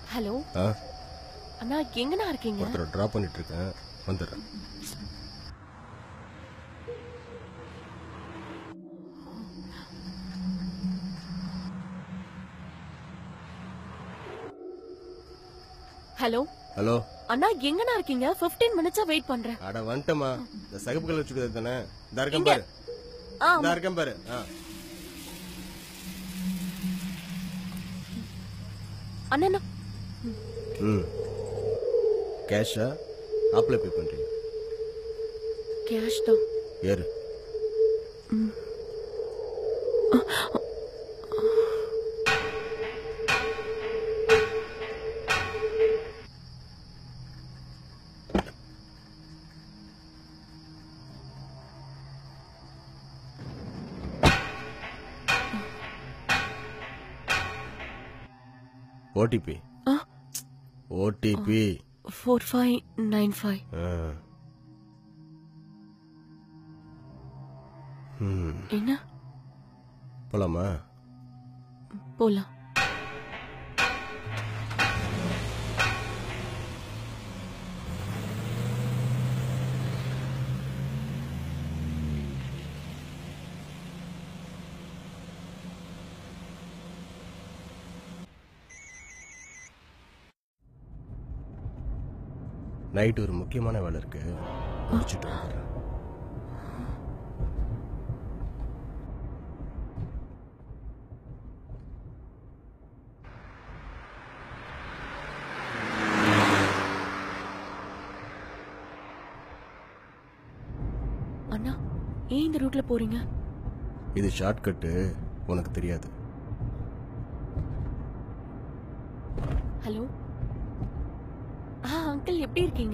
Hello ஆ அண்ணா எங்கண்ணா இருக்கீங்க ஒருத்தரை ட்ராப் பண்ணிட்டு இருக்கேன் வந்துடுறேன் ஹலோ ஹலோ அண்ணா எங்கண்ணா இருக்கீங்க 15 மினிட்ஸா வெயிட் பண்றேன் அட வந்துட்டேம்மா இந்த சகப்பு கலர் வச்சுக்கிறது தானே இந்த இருக்கேன் இங்க. பாரு ஆ இந்த இருக்கேன் பாரு ஆ அண்ணா ம் கேஷா ஆப்பில் பே பண்ணுறீங்க கேஷ் தான் ஏறு ஓடிபி ஆ OTP four five nine five ம் என்ன போலாமா போலாம் நைட் ஒரு முக்கியமான வேலை இருக்கு முடிச்சுட்டு வந்துடுறேன் அண்ணா ஏன் இந்த ரூட்ல போறீங்க இது ஷார்ட்கட்டு உனக்கு தெரியாது ஹலோ ஆ அங்கிள் எப்படி இருக்கீங்க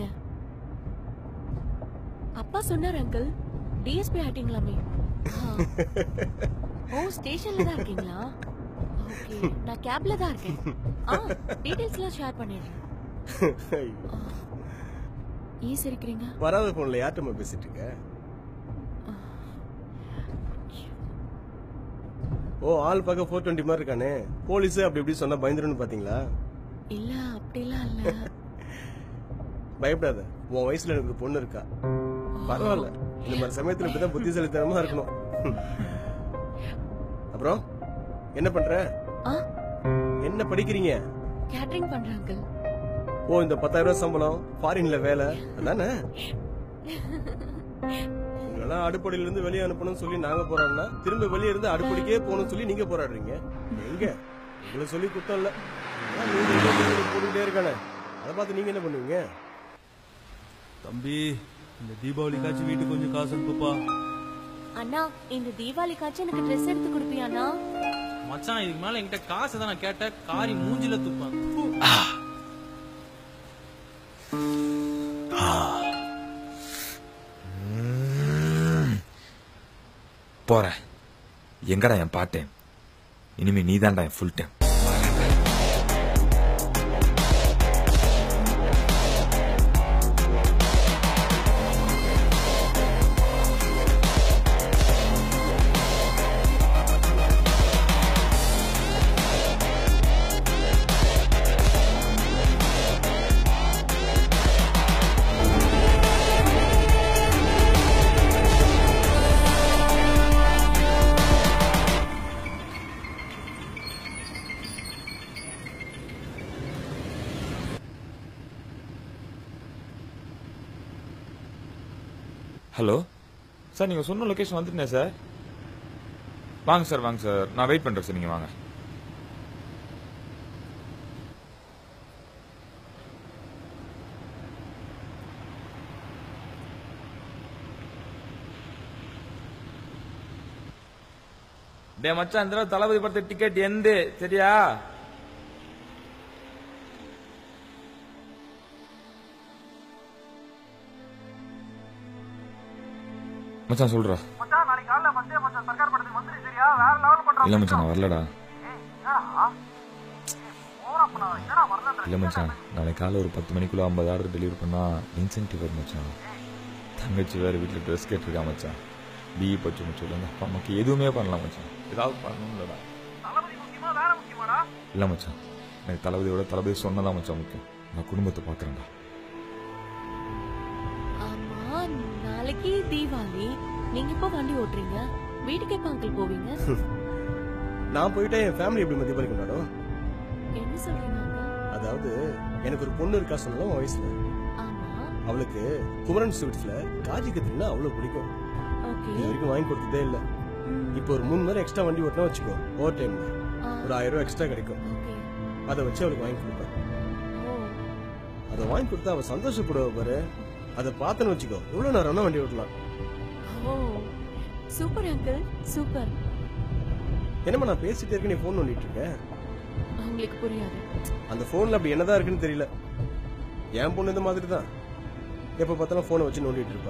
அப்பா சொன்னார் அங்கிள் டிஎஸ்பி ஆயிட்டீங்களாமே ஆ. ஓ ஸ்டேஷன்ல தான் இருக்கீங்களா ஓகே நான் கேப்ல தான் இருக்கேன் ஆ டீடைல்ஸ்லாம் ஷேர் பண்ணிடுறேன் ஆ. ஏன் சிரிக்கிறீங்க வராத போன்ல யார்கிட்ட பேசிட்டு இருக்க ஓ ஆள் பார்க்க ஃபோர் டுவெண்ட்டி மாதிரி இருக்கானே போலீஸ் அப்படி இப்படி சொன்னா பயந்துருன்னு பாத்தீங்களா இல்ல அப்படிலாம் இல்ல பயப்படாத உன் வயசுல எனக்கு ஒரு பொண்ணு இருக்கா பரவாயில்ல இந்த மாதிரி சமயத்துல இப்படிதான் புத்திசாலித்தனமா இருக்கணும் அப்புறம் என்ன பண்ற ஆ என்ன படிக்கிறீங்க கேட்டரிங் பண்றேன் அங்கிள் ஓ இந்த பத்தாயிரம் ரூபாய் சம்பளம் ஃபாரின்ல வேலை அதானே உங்களெல்லாம் அடுப்படியில இருந்து வெளியே அனுப்பணும்னு சொல்லி நாங்க போறோம்னா திரும்ப வெளியே இருந்து அடுப்படிக்கே போகணும்னு சொல்லி நீங்க போராடுறீங்க எங்க உங்களை சொல்லி குத்தம் இல்ல அதான் நீங்க இங்க இங்க போட்டுக்கிட்டே இருக்கானே அதை பார்த்து நீங்க என்ன பண்ணுவீங்க தம்பி இந்த தீபாவளிக்காச்சும் வீட்டுக்கு கொஞ்சம் காசு அனுப்புப்பா அண்ணா இந்த தீபாவளிக்காச்சும் எனக்கு ட்ரெஸ் எடுத்து கொடுப்பியா அண்ணா மச்சான் இதுக்கு மேல என்கிட்ட காசு தான் நான் கேட்டேன் காரி மூஞ்சில துப்பான் ப்பு. போறேன் எங்கடா என் பார்ட் டைம் இனிமே நீதான்டா என் ஃபுல் டைம் ஹலோ சார் நீங்கள் சொன்ன லொக்கேஷன் வந்துட்டேன் சார் வாங்க சார் வாங்க சார் நான் வெயிட் பண்ணுறேன் சார் நீங்கள் வாங்க டே மச்சான் இந்த தடவை தளபதி படத்து டிக்கெட் எந்த சரியா மச்சான் சொல்றா இல்ல மச்சான் நான் வரலடா இல்ல மச்சான் நாளைக்கு காலை ஒரு பத்து மணிக்குள்ள ஐம்பது ஆர்டர் டெலிவரி பண்ணா இன்சென்டிவ் வரும் மச்சான் தங்கச்சி வேற வீட்டுல ட்ரெஸ் கேட்டிருக்கா மச்சான் பிஇ படிச்சு முடிச்சு அப்பா அம்மாக்கு எதுவுமே பண்ணலாம் மச்சான் ஏதாவது பண்ணணும்லடா இல்ல மச்சான் எனக்கு தளபதியோட தளபதி சொன்னதான் மச்சான் முக்கியம் நான் குடும்பத்தை பார்க்குறேன்டா ஆமா நாளைக்கு தீபாவளி நீங்க எப்போ வண்டி ஓட்டுறீங்க வீட்டுக்கு எப்போ அங்கிள் போவீங்க நான் போயிட்டா என் ஃபேமிலி எப்படி மதிய பறிக்க மேடம் என்ன சொல்றீங்க uncle? அதாவது எனக்கு ஒரு பொண்ணு இருக்கா சொல்லலாம் உன் வயசுல ஆமா அவளுக்கு குமரன் ஸ்வீட்ஸ்ல காஜி கத்திரினா அவ்வளவு பிடிக்கும் ஓகே இது வரைக்கும் வாங்கி கொடுத்ததே இல்ல இப்போ ஒரு மூணு மணி எக்ஸ்ட்ரா வண்டி ஓட்டினா வச்சுக்கோ ஓவர் டைம்ல ஒரு ஆயிரம் ரூபாய் எக்ஸ்ட்ரா கிடைக்கும் ஓகே அதை வச்சு அவளுக்கு வாங்கி கொடுப்பேன் ஓ அதை வாங்கி கொடுத்தா அவ சந்தோஷப்படுவ பாரு அதை பார்த்தேன்னு வச்சுக்கோ எவ்வளவு நேரம் வேணா வண்டி ஓட்டலாம் ஓ சூப்பர் அங்கிள் சூப்பர் என்னம்மா நான் பேசிட்டே இருக்க நீ போன் நோண்டிட்டு இருக்க உங்களுக்கு புரியாது அந்த போன்ல அப்படி என்னதான் இருக்குன்னு தெரியல என் பொண்ணு இந்த மாதிரி தான் எப்ப பார்த்தாலும் போனை வச்சு நோண்டிட்டு இருப்பா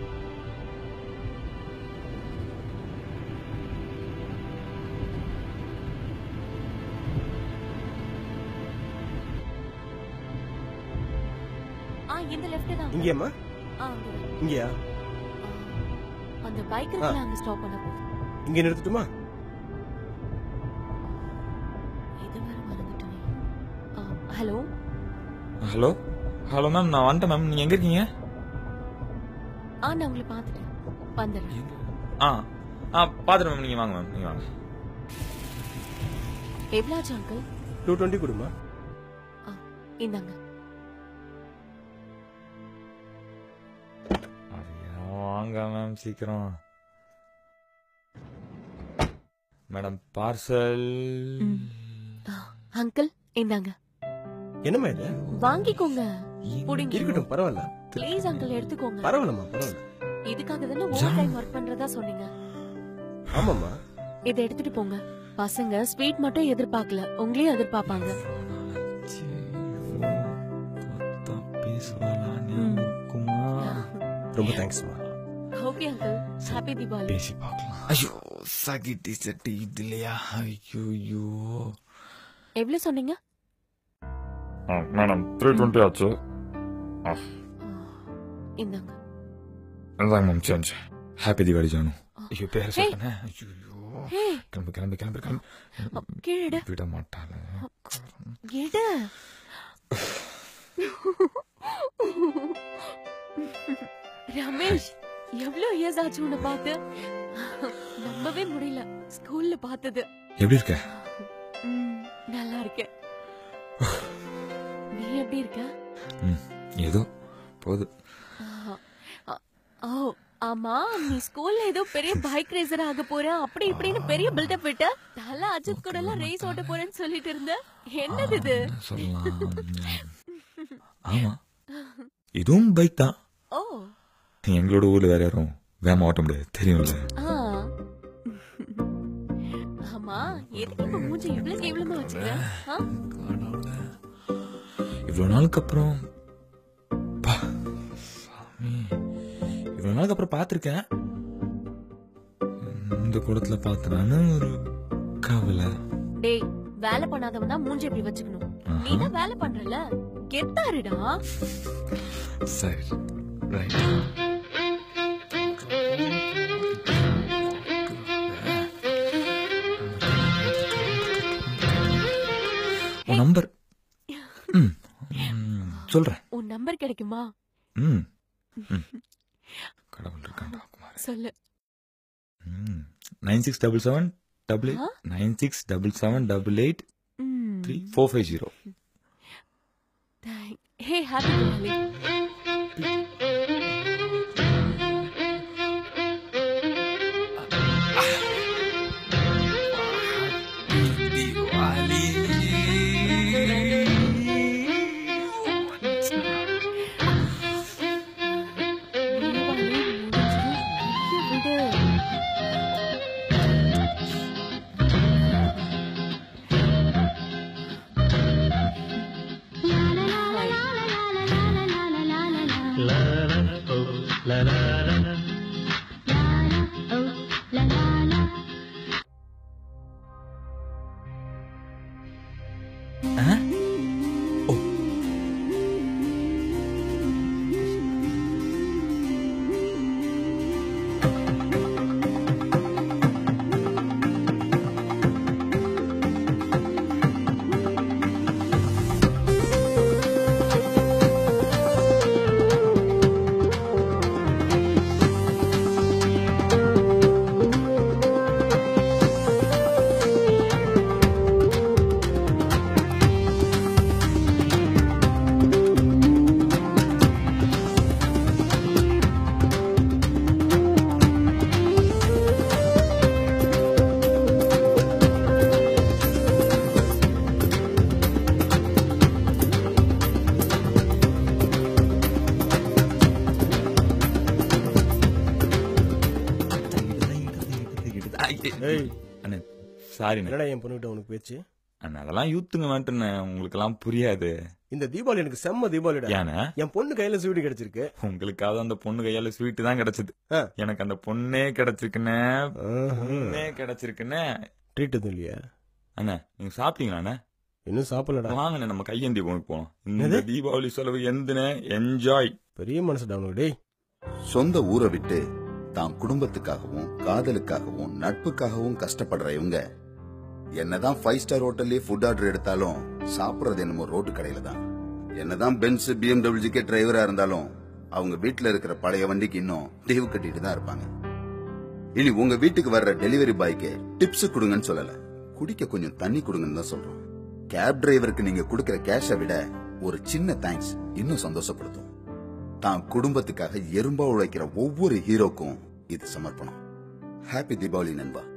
ஆ இந்த லெஃப்ட் தான் uncle. இங்கேயம்மா ஆ அங்க தான். இங்கேயா ஆ, அந்த பைக் இருக்குல்ல அங்க ஸ்டாப் பண்ண போகுது இங்க நிறுத்தட்டுமா இது வேற மறந்துட்டேனே ஹலோ ஹலோ ஹலோ மேம் நான் வந்துட்டேன் மேம் நீங்கள் எங்கே இருக்கீங்க ஆ நான் உங்களை பார்த்துட்டேன் வந்துடுறேன் ஆ ஆ பார்த்துட்டு மேம் நீங்கள் வாங்க மேம் நீங்கள் வாங்க எவ்வளோ ஆச்சு அங்கிள் டூ டுவெண்ட்டி கொடுமா ஆ இந்தாங்க ஐயா, வாங்க மேம் சீக்கிரம் மேடம் பார்சல் அங்கிள் இந்தாங்க என்னம்மா இது வாங்கிக்கோங்க புடிங்க இருக்கட்டும் பரவாயில்ல ப்ளீஸ் அங்கிள் எடுத்துக்கோங்க பரவாயில்லம்மா பரவாயில்ல இதுக்காக தானே ஓவர் டைம் ஒர்க் பண்றதா சொன்னீங்க ஆமாம்மா இதை எடுத்துட்டு போங்க பசங்க ஸ்வீட் மட்டும் எதிர்பார்க்கல உங்களையும் எதிர்பார்ப்பாங்க ரொம்ப தேங்க்ஸ்மா ஓகே அங்கிள் ஹாப்பி தீபாவளி பேசி பார்க்கலாம் ஐயோ சகி டிஷர்ட் இது இல்லையா ஐயோ ஐயோ எவ்வளவு சொன்னீங்க மேடம் த்ரீ டுவெண்ட்டி ஆச்சு ஆ, இந்தாங்க இந்தாங்க ma'am change happy Deepavali Jaanu ஐயோ பேர் Hey. சொல்றேன் ஐயோ ஹே கிளம்பு கிளம்பு கிளம்பு கிளம்பு கீழே விட மாட்டாள எடு ரமேஷ் எவ்வளவு இயர்ஸ் ஆச்சு உன்னை பார்த்து நம்பவே முடியல ஸ்கூல்ல பார்த்தது எப்படி இருக்க ம், நல்லா இருக்கேன் நீ எப்படி இருக்க ம் ஏதோ போகுது ஆ, ஆ, ஓ ஆமா நீ ஸ்கூல்ல ஏதோ பெரிய பைக் ரேசர் ஆக போற அப்படி இப்படின்னு பெரிய பில்டப் விட்ட தல அஜித் கூட எல்லாம் ரேஸ் ஓட்ட போறேன்னு சொல்லிட்டு இருந்த என்னது இது என்ன சொல்லலாம் ஆமா இதுவும் பைக் தான் ஓ எங்களோட ஊர்ல வேற யாரும் வேகமா ஓட்ட முடியாது தெரியும்ல ஆ ஆமா எதுக்கு இப்ப மூஞ்சி இவ்வளவு கேவலமா வச்சுக்கிற ஆ? இவ்வளவு நாளுக்கு அப்புறம் பா, சாமி இவ்வளவு நாளுக்கு அப்புறம் பார்த்திருக்கேன் இந்த கூடத்துல பார்த்தனான்னு ஒரு கவலை டேய் வேலை பண்ணாதவன் தான் மூஞ்சி இப்படி வச்சுக்கணும் நீ தான் வேலை பண்றல கெத்தாருடா சரி ரைட் உன் நம்பர் ம் ம், சொல்றேன் உன் நம்பர் கிடைக்குமா ம் ம். கடவுள் இருக்காண்டா குமார் சொல்லு nine six double seven double ஆ? Eight nine six double seven double eight ம். Three four five zero Thank- Hey, happy Diwali. Deepavali முடிஞ்சு கைய விடு. ஏய் அண்ணே சாரிண்ணே என்னடா என் பொண்ணுகிட்ட உனக்கு பேச்சு அண்ணே அதெல்லாம் யூத்துங்க வேண்டுண்ணே உங்களுக்கு எல்லாம் புரியாது இந்த தீபாவளி எனக்கு செம்ம தீபாவளிடா ஏண்ணே என் பொண்ணு கையில ஸ்வீட் கிடைச்சிருக்கு உங்களுக்காவது அந்த பொண்ணு கையால ஸ்வீட் தான் கிடைச்சது ஆ. எனக்கு அந்த பொண்ணே கிடைச்சிருக்குண்ணே பொண்ணே கிடைச்சிருக்குண்ணே ட்ரீட் எதுவும் இல்லையா அண்ணே நீங்க சாப்பிட்டீங்களா அண்ணே இன்னும் சாப்பிடலடா வாங்கண்ணே நம்ம கையேந்தி போனுக்கு போனோம் இந்த என்னது? தீபாவளி செலவு எந்தனே என்ஜாய் பெரிய மனசுடா உனக்கு டேய் சொந்த ஊரை விட்டு தான் குடும்பத்துக்காகவும் காதலுக்காகவும் நட்புக்காகவும் கஷ்டப்படுற இவங்க என்னதான் ஃபைவ் ஸ்டார் ஹோட்டல்லே ஃபுட் ஆர்டர் எடுத்தாலும் சாப்பிடுறது என்னமோ ரோட்டு கடையில தான் என்னதான் பென்ஸ் பிஎம்டபிள்யூக்கே டிரைவரா இருந்தாலும் அவங்க வீட்டுல இருக்கிற பழைய வண்டிக்கு இன்னும் டீவ் கட்டிட்டு தான் இருப்பாங்க இனி உங்க வீட்டுக்கு வர்ற டெலிவரி பாய்க்கு டிப்ஸ் கொடுங்கன்னு சொல்லல குடிக்க கொஞ்சம் தண்ணி கொடுங்கன்னு தான் சொல்றோம் கேப் டிரைவருக்கு நீங்க கொடுக்கிற கேஷை விட ஒரு சின்ன தேங்க்ஸ் இன்னும் சந்தோஷப்படுத்தும் தான் குடும்பத்துக்காக எறும்பா உழைக்கிற ஒவ்வொரு ஹீரோக்கும் இது சமர்ப்பணம் ஹாப்பி தீபாவளி நண்பா